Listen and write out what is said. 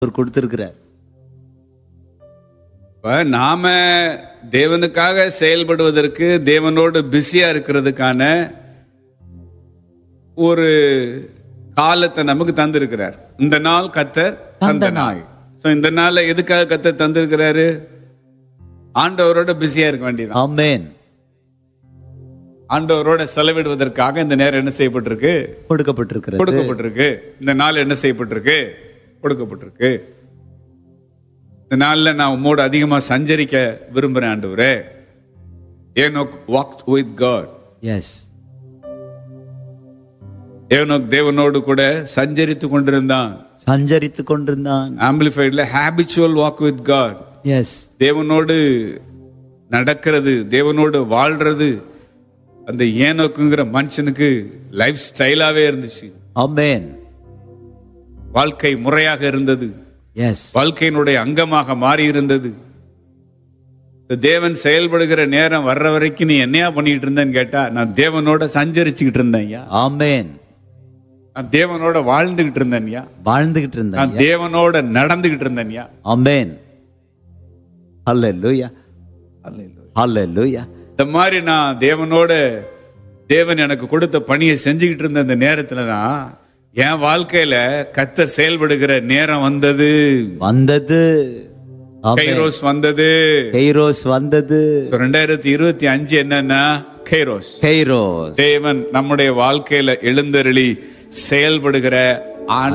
அவர் கொடுத்திருக்கிறார் இப்ப நாம தேவனுக்காக செயல்படுவதற்கு தேவனோடு பிஸியா இருக்கிறதுக்கான ஒரு காலத்தை நமக்கு தந்திருக்கிறார் இந்த நாள் கத்தர் தந்த நாள் சோ இந்த நாள்ல எதுக்காக கத்தர் தந்திருக்கிறாரு ஆண்டவரோட பிஸியா இருக்க வேண்டியது ஆமென் ஆண்டவரோட செலவிடுவதற்காக இந்த நேரம் என்ன செய்யப்பட்டிருக்கு கொடுக்கப்பட்டிருக்கிறது கொடுக்கப்பட்டிருக்கு இந்த நாள் என்ன செய்யப்பட்டிருக்கு கொடுக்கப்பட்டிருக்கு இந்த நாள்ல நான் உம்மோடு அதிகமா சஞ்சரிக்க விரும்புறேன் ஆண்டவரே Enoch walk with God yes Enoch தேவனோடு கூட சஞ்சரித்து கொண்டிருந்தான் சஞ்சரித்து கொண்டிருந்தான் ஆம்பிளிஃபைட்ல habitual walk with God yes தேவனோடு நடக்கிறது தேவனோடு வாழ்றது அந்த ஏனோக்குங்கிற மனுஷனுக்கு லைஃப் ஸ்டைலாவே இருந்துச்சு ஆமென் வாழ்க்கை முறையாக இருந்தது எஸ் வாழ்க்கையினுடைய அங்கமாக மாறி இருந்தது இந்த தேவன் செயல்படுகிற நேரம் வர்ற வரைக்கும் நீ என்னையா பண்ணிட்டு இருந்தேன்னு கேட்டா நான் தேவனோட சஞ்சரிச்சுக்கிட்டு இருந்தேன் ஐயா ஆமென் நான் தேவனோட வாழ்ந்துகிட்டு இருந்தேன் ஐயா வாழ்ந்துகிட்டு இருந்தான் நான் தேவனோட நடந்துகிட்டு இருந்தேன் ஐயா ஆமென் ஹalleluya ஹalleluya இந்த மாதிரி நான் தேவனோட தேவன் எனக்கு கொடுத்த பணியை செஞ்சுக்கிட்டு இருந்த அந்த நேரத்துல தான் என் வாழ்க்கையில கத்தர் செயல்படுகிற நேரம் வந்தது வந்தது ஆமென் கைரோஸ் வந்தது கைரோஸ் வந்தது So, ரெண்டாயிரத்தி இருபத்தி அஞ்சு என்னன்னா கைரோஸ் கைரோஸ் தேவன் நம்முடைய வாழ்க்கையில எழுந்தருளி செயல்படுகிற ஆண்டு